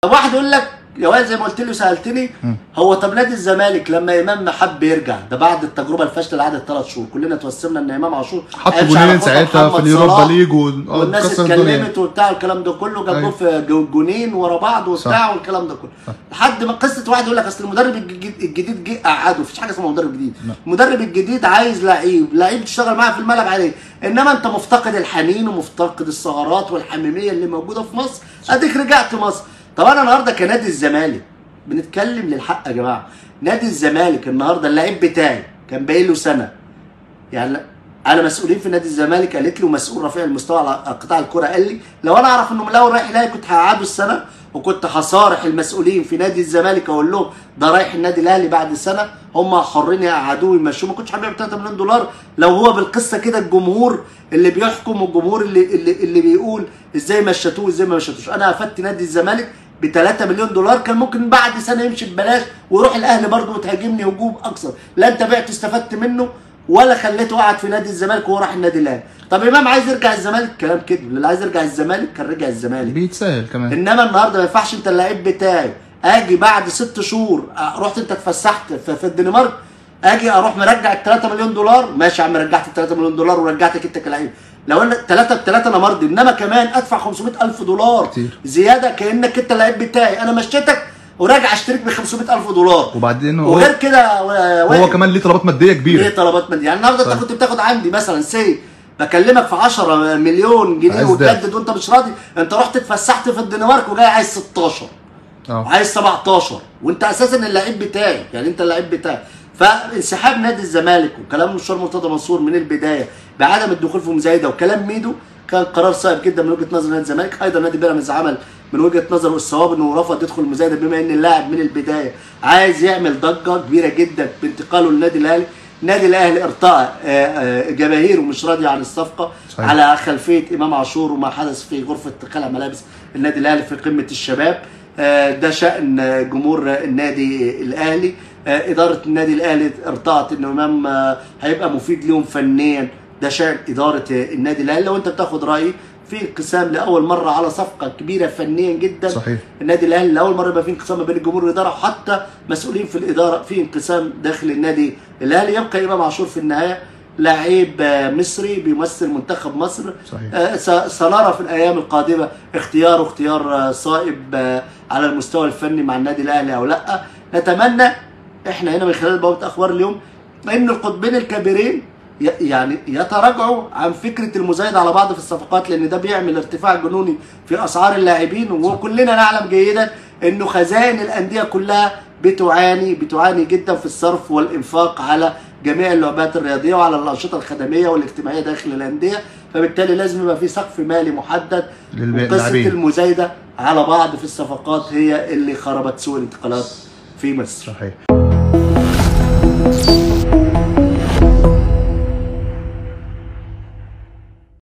طب واحد يقول لك يا وائل زي ما قلت لي وسالتني هو طب نادي الزمالك لما امام حب يرجع ده بعد التجربه الفاشله اللي قعدت ثلاث شهور كلنا توسمنا ان امام عاشور حط هيمشي على جونين خطى ساعتها في محمد اليوروبا صلاح. ليج و- آه، والناس كسر الدنيا. اتكلمت وبتاع الكلام ده كله جاب أيوة. في جو- جونين ورا بعض وبتاع والكلام ده كله لحد ما قصه واحد يقول لك اصل المدرب الجديد الجديد جه قعده مفيش حاجه اسمها مدرب جديد المدرب الجديد عايز لعيب لعيب تشتغل معاه في الملعب عليه انما انت مفتقد الحنين ومفتقد السهرات والحميميه اللي موجوده في مصر اديك رجعت مصر طب انا النهارده كنادي الزمالك بنتكلم للحق يا جماعه نادي الزمالك النهارده اللعيب بتاعي كان باقي له سنه يعني انا مسؤولين في نادي الزمالك قالت لي ومسؤول رفيع المستوى على قطاع الكره قال لي لو انا اعرف انه من الاول رايح الاهلي كنت هقعده السنه وكنت هصارح المسؤولين في نادي الزمالك اقول لهم ده رايح النادي الاهلي بعد سنه هم حرين يقعدوه ويمشوه ما كنتش هبيعه ب 3 مليون دولار لو هو بالقصه كده الجمهور اللي بيحكم والجمهور اللي اللي, اللي بيقول ازاي مشتوه وازاي ما مشتوش انا افدت نادي الزمالك ب 3 مليون دولار كان ممكن بعد سنه يمشي ببلاش ويروح الاهلي برضه وتهاجمني هجوم اكثر لا انت بعت استفدت منه ولا خليته قاعد في نادي الزمالك وهو راح النادي الاهلي طب امام عايز يرجع الزمالك كلام كده اللي عايز يرجع الزمالك كان رجع الزمالك بيتسهل كمان انما النهارده ما ينفعش انت اللعيب بتاعي اجي بعد ست شهور أ- رحت انت اتفسحت في, في الدنمارك اجي اروح مرجع ال 3 مليون دولار ماشي يا عم رجعت ال 3 مليون دولار ورجعتك انت كلاعب لو انا 3 ب 3 انا مرضي انما كمان ادفع 500 الف دولار كتير. زياده كانك انت اللعيب بتاعي انا مشيتك وراجع اشترك ب 500 الف دولار وبعدين هو وغير كده و- هو وائل، كمان ليه طلبات ماديه ايه كبيره طلبات ماديه يعني النهارده انت طيب. كنت بتاخد عندي مثلا سي بكلمك في 10 مليون جنيه عايز ده. وتجدد وانت مش راضي انت رحت اتفسحت في الدنمارك وجاي عايز 16 اه عايز 17 وانت اساسا اللعيب بتاعي يعني انت اللعيب بتاعي فانسحاب نادي الزمالك وكلام مشوار مرتضى منصور من البدايه بعدم الدخول في مزايده وكلام ميدو كان قرار صائب جدا من وجهه نظر نادي الزمالك ايضا نادي بيراميدز عمل من وجهه نظره الصواب انه رفض يدخل المزايده بما ان اللاعب من البدايه عايز يعمل ضجه كبيره جدا بانتقاله للنادي الاهلي النادي الاهلي ارتأى آه، آه، جماهيره مش راضيه عن الصفقه صحيح. على خلفيه امام عاشور وما حدث في غرفه خلع ملابس النادي الاهلي في قمه الشباب آه، ده شأن آه، جمهور آه، النادي الأهلي آه، إدارة النادي الأهلي ارتأت إنه إمام آه، هيبقى مفيد ليهم فنيا ده شأن إدارة آه، النادي الأهلي لو أنت بتاخد رأيي في انقسام لأول مرة على صفقة كبيرة فنيا جدا صحيح. النادي الأهلي لأول مرة يبقى في انقسام ما بين الجمهور والإدارة وحتى مسؤولين في الإدارة في انقسام داخل النادي الأهلي يبقى إمام عاشور في النهاية لاعب آه، مصري بيمثل منتخب مصر صحيح. آه، س- سنرى في الايام القادمه اختياره اختيار آه، صائب آه، على المستوى الفني مع النادي الاهلي او لا نتمنى احنا هنا من خلال بوابه اخبار اليوم ان القطبين الكبيرين ي- يعني يتراجعوا عن فكره المزايده على بعض في الصفقات لان ده بيعمل ارتفاع جنوني في اسعار اللاعبين وكلنا نعلم جيدا انه خزائن الانديه كلها بتعاني بتعاني جدا في الصرف والانفاق على جميع اللعبات الرياضيه وعلى الانشطه الخدميه والاجتماعيه داخل الانديه فبالتالي لازم يبقى في سقف مالي محدد للب- وقصه للاعبين. المزايده على بعض في الصفقات هي اللي خربت سوق الانتقالات في مصر صحيح